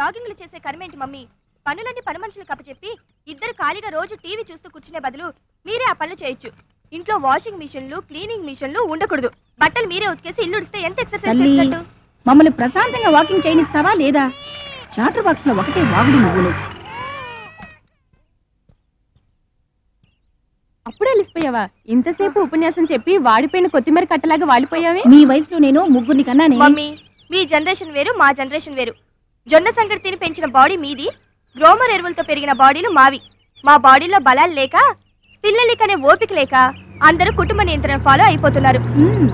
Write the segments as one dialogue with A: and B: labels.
A: జాగింగ్లు చేసే కర్మేంటి మమ్మీ పనులన్నీ పని మనుషులు కప్పచెప్పి ఇద్దరు ఖాళీగా రోజు టీవీ చూస్తూ కూర్చునే బదులు మీరే ఆ పనులు చేయొచ్చు ఇంట్లో వాషింగ్ మిషన్లు క్లీనింగ్ మిషన్లు ఉండకూడదు బట్టలు మీరే ఉతికేసి ఇల్లు ఉడిస్తే ఎంత ఎక్సర్సైజ్
B: తల్లి
A: చేసినట్టు
B: మమ్మల్ని ప్రశాంతంగా వాకింగ్ చేయనిస్తావా లేదా చాటర్ బాక్స్ లో ఒకటే వాగుడు నువ్వులు
C: అప్పుడే అలిసిపోయావా ఇంతసేపు ఉపన్యాసం చెప్పి వాడిపోయిన కొత్తిమీర కట్టలాగా వాడిపోయావే
B: మీ వయసులో నేను ముగ్గురిని కన్నానే
A: మమ్మీ మీ జనరేషన్ వేరు మా జనరేషన్ వేరు జొన్న సంగటి తిని పెంచిన బాడీ మీది గ్రోమర్ ఎరువులతో పెరిగిన బాడీలు మావి మా బాడీలో బలాలు లేక పిల్లలు కనే ఓపిక లేక అందరూ కుటుంబ నియంత్రణ ఫాలో అయిపోతున్నారు
B: మ్మ్.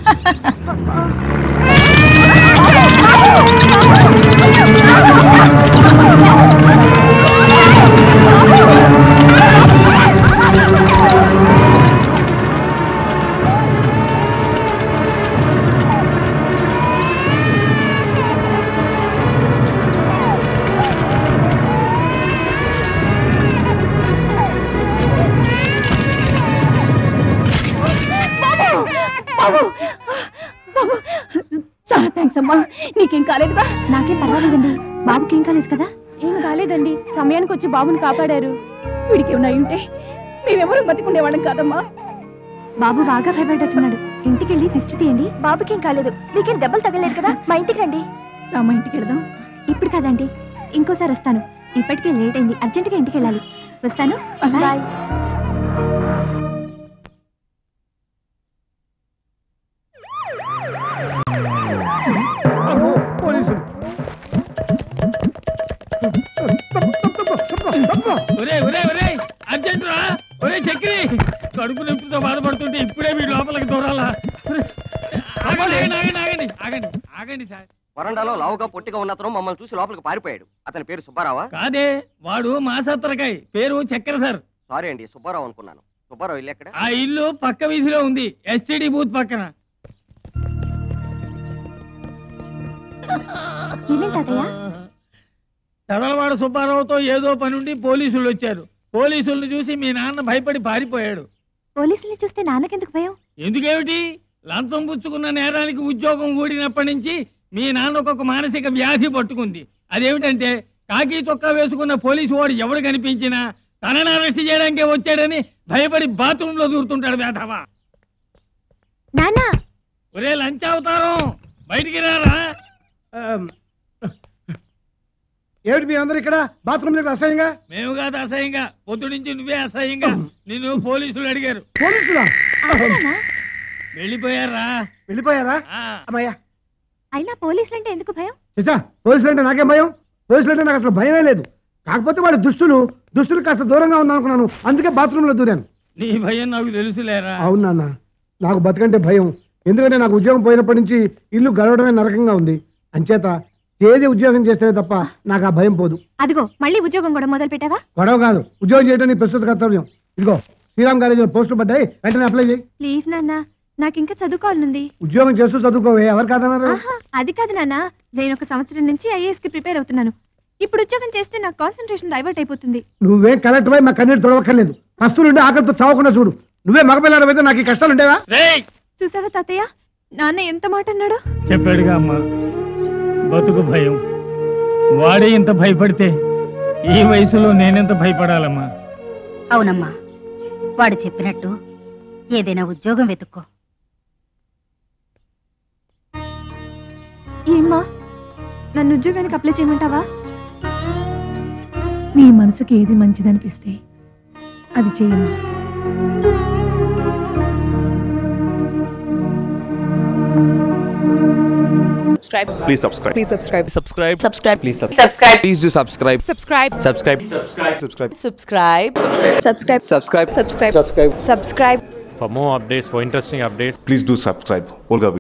B: బాబు బాబు చాలా థ్యాంక్స్ అమ్మా నీకేం కాలేదుగా నాకేం పర్వాలేదండి బాబుకి ఏం కాలేదు కదా
C: ఏం కాలేదండి సమయానికి వచ్చి బాబుని కాపాడారు
B: వీడికి ఏమైనా ఉంటే మేమెవరూ బతికుండేవాళ్ళం కాదమ్మా
A: బాబు బాగా భయపడ్డట్టున్నాడు ఇంటికి వెళ్ళి దిష్టి తీయండి బాబుకేం కాలేదు మీకేం దెబ్బలు తగలేదు కదా మా ఇంటికి రండి
B: రామ ఇంటికి వెళదాం
A: ఇప్పుడు కాదండి ఇంకోసారి వస్తాను ఇప్పటికే లేట్ అయింది అర్జెంటుగా ఇంటికి వెళ్ళాలి వస్తాను బాయ్
D: పోలీసులు
E: ఒరే ఒరే ఒరే అర్జెంట్ రా ఒరే చక్రి కడుపు నొప్పితో బాధపడుతుంటే ఇప్పుడే మీ లోపలికి దూరాలా ఆగండి ఆగండి ఆగండి ఆగండి ఆగండి ఆగండి సార్
F: వరండాలో లావుగా పొట్టిగా ఉన్న అతను మమ్మల్ని చూసి లోపలికి పారిపోయాడు అతని పేరు సుబ్బారావా
E: కాదే వాడు మా సత్తరకాయ పేరు చక్కెర సార్
F: సారీ అండి సుబ్బారావు అనుకున్నాను సుబ్బారావు ఇల్లు ఎక్కడ
E: ఆ ఇల్లు పక్క వీధిలో ఉంది ఎస్టీడీ బూత్ పక్కన
A: ఏమేం తాతయ్య
E: చదలవాడ సుబ్బారావుతో ఏదో పని ఉండి పోలీసులు వచ్చారు పోలీసుల్ని చూసి మీ నాన్న భయపడి పారిపోయాడు
A: పోలీసుల్ని చూస్తే నాన్నకెందుకు భయం
E: ఎందుకేమిటి లంచం పుచ్చుకున్న నేరానికి ఉద్యోగం ఊడినప్పటి నుంచి మీ నాన్నకు ఒక మానసిక వ్యాధి పట్టుకుంది అదేమిటంటే కాకి చొక్కా వేసుకున్న పోలీసు వాడు ఎవడు కనిపించినా తనని అరెస్ట్ చేయడానికే వచ్చాడని భయపడి బాత్రూమ్ లో దూరుతుంటాడు వేధవా
A: నాన్న
E: ఒరే లంచ్ అవతారం బయటికి రారా
D: ఆమ్, ఏమిటి మీ అందరు ఇక్కడ బాత్రూమ్ దగ్గర అసహ్యంగా
E: మేము కాదు అసహ్యంగా పొద్దు నుంచి నువ్వే అసహ్యంగా నిన్ను పోలీసులు అడిగారు
D: పోలీసులా
E: వెళ్ళిపోయారా
D: వెళ్ళిపోయారా
E: ఆ,
D: అమ్మయ్యా
A: అయినా పోలీసులు అంటే ఎందుకు భయం
D: చిచ్చా పోలీసులు అంటే నాకేం భయం పోలీసులు అంటే నాకు అసలు భయమే లేదు కాకపోతే వాడు దుష్టులు దుష్టులు కాస్త దూరంగా ఉందా అనుకున్నాను అందుకే బాత్రూమ్ లో దూరాను
E: నీ భయం నాకు తెలుసులేరా
D: అవును నాన్న నాకు బతకంటే భయం ఎందుకంటే నాకు ఉద్యోగం పోయినప్పటి నుంచి ఇల్లు గడవడమే నరకంగా ఉంది అంచేత ఏది ఉద్యోగం చేస్తే తప్ప నాకు ఆ భయం పోదు
A: అదిగో మళ్ళీ ఉద్యోగం కూడా మొదలు పెట్టావా
D: గొడవ కాదు ఉద్యోగం చేయడం నీ ప్రస్తుత కర్తవ్యం ఇదిగో శ్రీరామ్ కాలేజీలో పోస్టులు పడ్డాయి వెంటనే అప్లై చేయి
A: ప్లీజ్ నాన్న నాకు ఇంకా చదువుకోవాలనుంది
D: ఉద్యోగం చేస్తూ చదువుకోవే ఎవరు కాదన్నారు
A: ఆహా, అది కాదు నాన్న నేను ఒక సంవత్సరం నుంచి ఐఏఎస్ కి ప్రిపేర్ అవుతున్నాను ఇప్పుడు ఉద్యోగం చేస్తే నా కాన్సన్ట్రేషన్ డైవర్ట్ అయిపోతుంది
D: నువ్వేం కలెక్ట్ అయి మా కన్నీరు తొడవక్కర్లేదు పస్తులుండి ఆకలితో చావకుండా చూడు నువ్వే మగపిల్లాడు అయితే నాకు ఈ కష్టాలు ఉండేవా
E: రేయ్
A: చూసావా తాతయ్య నాన్న ఎంత మాట అన్నాడు
E: చెప్పాడుగా అమ్మా బతుకు భయం వాడే ఇంత భయపడితే ఈ వయసులో నేనెంత భయపడాలమ్మా
G: అవునమ్మా వాడు చెప్పినట్టు ఏదైనా ఉద్యోగం వెతుక్కో
A: ఏమ్మా నన్ను ఉద్యోగానికి అప్లై చేయమంటావా
B: నీ మనసుకి ఏది మంచిదనిపిస్తే అది చేయమ్మా
H: Please subscribe.
I: Please subscribe.
H: Subscribe.
I: Subscribe.
H: Please subscribe. Please do subscribe.
I: Subscribe.
H: Subscribe. Subscribe. Subscribe.
I: Subscribe.
G: subscribe
H: Subscribe.
I: Subscribe. Subscribe.
H: For more updates, for interesting updates,
J: Please do subscribe. Olga